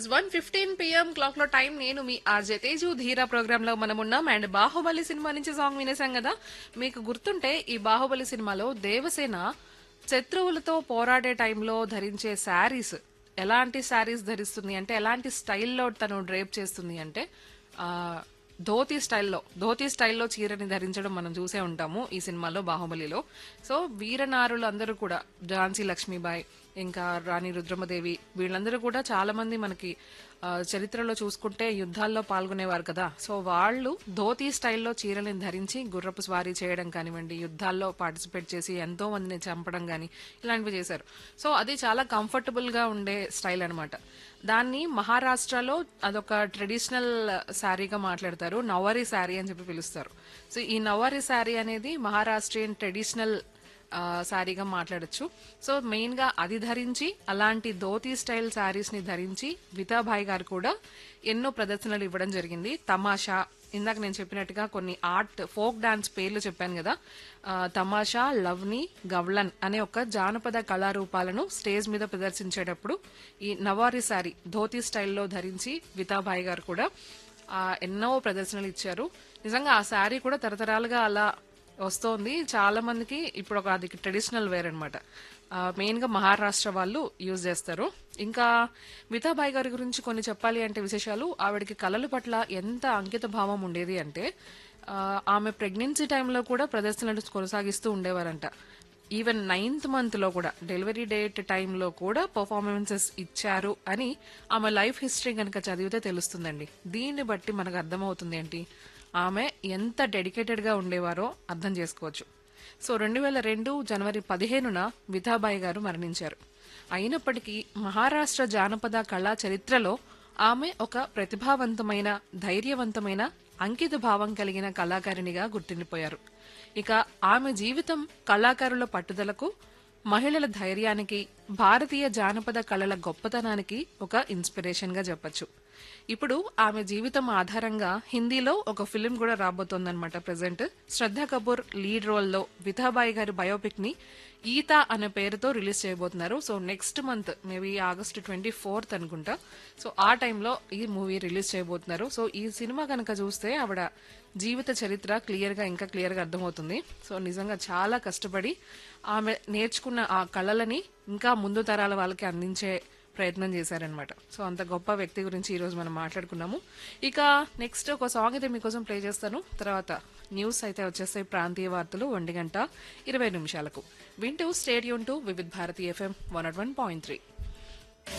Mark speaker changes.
Speaker 1: is one fifteen PM clock లో time నేను మీ ఆర్జే తేజు ధీరా ప్రోగ్రామ్ లో మనం ఉన్నాం అండ్ బాహుబలి సినిమా నుంచి సాంగ్ వినేసాం కదా మీకు గుర్తుంటే ఈ బాహుబలి సినిమాలో దేవసేన శత్రువులతో పోరాడే టైంలో ధరించే శారీస్ ఎలాంటి శారీస్ ధరిస్తుంది అంటే ఎలాంటి స్టైల్లో తను డ్రేప్ చేస్తుంది అంటే ఆ ధోతి స్టైల్లో ధోతి స్టైల్లో చీరని ధరించడం మనం చూసే ఉంటాము ఈ సినిమాలో బాహుబలిలో సో వీరనారులు అందరూ కూడా ఝాన్సీ లక్ష్మీబాయి ఇంకా రాణి రుద్రమదేవి వీళ్ళందరూ కూడా చాలా మంది మనకి ఆ, చరిత్రలో చూసుకుంటే యుద్ధాల్లో పాల్గొనేవారు కదా సో వాళ్ళు ధోతి స్టైల్లో చీరలను ధరించి గుర్రపు స్వారీ చేయడం కానివ్వండి యుద్ధాల్లో పార్టిసిపేట్ చేసి ఎంతో మందిని చంపడం కానీ ఇలాంటివి చేశారు సో అది చాలా కంఫర్టబుల్ గా ఉండే స్టైల్ అన్నమాట దాన్ని మహారాష్ట్రలో అదొక ట్రెడిషనల్ శారీగా మాట్లాడతారు నవారీ శారీ అని చెప్పి పిలుస్తారు సో ఈ నవారీ శారీ అనేది మహారాష్ట్రియన్ ట్రెడిషనల్ ఆ, శారీగా మాట్లాడొచ్చు సో మెయిన్ గా అది ధరించి అలాంటి ధోతి స్టైల్ శారీస్ ని ధరించి వితాభాయ్ గారు కూడా ఎన్నో ప్రదర్శనలు ఇవ్వడం జరిగింది తమాషా ఇందాక నేను చెప్పినట్టుగా కొన్ని ఆర్ట్ ఫోక్ డాన్స్ పేర్లు చెప్పాను కదా ఆ, తమాషా లవ్ని గవ్లన్ అనే ఒక జానపద కళారూపాలను స్టేజ్ మీద ప్రదర్శించేటప్పుడు ఈ నవారీ శారీ ధోతి స్టైల్లో ధరించి వితాభాయ్ గారు కూడా ఆ, ఎన్నో ప్రదర్శనలు ఇచ్చారు నిజంగా ఆ శారీ కూడా తరతరాలుగా అలా వస్తోంది చాలా మందికి ఇప్పుడు ఒక అది ట్రెడిషనల్ వేర్ అనమాట మెయిన్ గా మహారాష్ట్ర వాళ్ళు యూజ్ చేస్తారు ఇంకా మితాబాయి గారి గురించి కొన్ని చెప్పాలి అంటే విశేషాలు ఆవిడకి కళల పట్ల ఎంత అంకిత భావం ఉండేది అంటే ఆ, ఆమె ప్రెగ్నెన్సీ టైంలో కూడా ప్రదర్శనలు కొనసాగిస్తూ ఉండేవారంట ఈవెన్ నైన్త్ మంత్ లో కూడా డెలివరీ డేట్ టైంలో కూడా పర్ఫార్మెన్సెస్ ఇచ్చారు అని ఆమె లైఫ్ హిస్టరీ కనుక చదివితే తెలుస్తుందండి దీన్ని బట్టి మనకు అర్థమవుతుంది ఏంటి ఆమె ఎంత డెడికేటెడ్ గా ఉండేవారో అర్థం చేసుకోవచ్చు సో రెండు వేల రెండు జనవరి పదిహేనున విథాబాయి గారు మరణించారు అయినప్పటికీ మహారాష్ట్ర జానపద కళా చరిత్రలో ఆమె ఒక ప్రతిభావంతమైన ధైర్యవంతమైన అంకిత భావం కలిగిన కళాకారిణిగా గుర్తుండిపోయారు ఇక ఆమె జీవితం కళాకారుల పట్టుదలకు మహిళల ధైర్యానికి భారతీయ జానపద కళల గొప్పతనానికి ఒక ఇన్స్పిరేషన్ గా చెప్పొచ్చు ఇప్పుడు ఆమె జీవితం ఆధారంగా హిందీలో ఒక ఫిలిం కూడా రాబోతోందన్నమాట present Shraddha Kapoor lead role లో విథాబాయి గారి బయోపిక్ ని ఈత అనే పేరుతో రిలీజ్ చేయబోతున్నారు so next month maybe August twenty fourth అనుకుంటా సో ఆ టైంలో ఈ మూవీ రిలీజ్ చేయబోతున్నారు సో ఈ సినిమా కనుక చూస్తే ఆవిడ జీవిత చరిత్ర క్లియర్ గా ఇంకా క్లియర్ గా అర్థమవుతుంది సో నిజంగా చాలా కష్టపడి ఆమె నేర్చుకున్న ఆ కళలని ఇంకా ముందు తరాల వాళ్ళకి అందించే ప్రయత్నం చేశారనమాట సో అంత గొప్ప వ్యక్తి గురించి ఈ రోజు మనం మాట్లాడుకున్నాము ఇక నెక్స్ట్ ఒక సాంగ్ అయితే మీకోసం ప్లే చేస్తాను తర్వాత న్యూస్ అయితే వచ్చేస్తాయి ప్రాంతీయ వార్తలు ఒంటి గంట ఇరవై నిమిషాలకు వింటూ stay tuned to Vividh Bharati FM one one point three